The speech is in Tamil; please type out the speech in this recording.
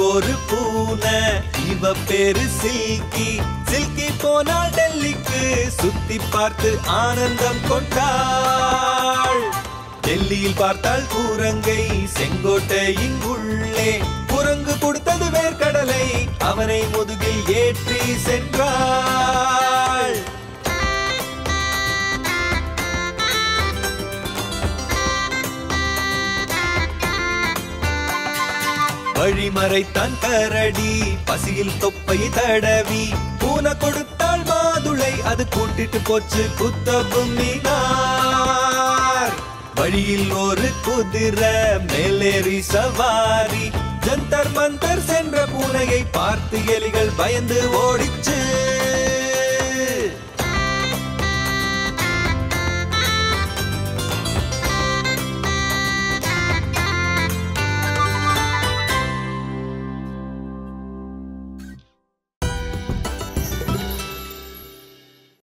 ஒரு பூனை இவ பேரு சில்கி சில்கி போனால் டெல்லிக்கு சுத்தி பார்த்து ஆனந்தம் கொண்டாள் டெல்லியில் பார்த்தால் கூரங்கை செங்கோட்டையின் உள்ளே குரங்கு கொடுத்தது வேர்க்கடலை அவனை முதுகில் ஏற்றி சென்றாள் வழிமறைத்தான் கரடி பசியில் தொப்பை தடவி பூனை கொடுத்தாள் மாதுளை அது கூட்டிட்டு போச்சு குத்தபும் மீனார் வழியில் ஒரு குதிரை மேலேறி சவாரி ஜந்தர் மந்தர் சென்ற பூனையை பார்த்து எலிகள் பயந்து ஓடிச்சு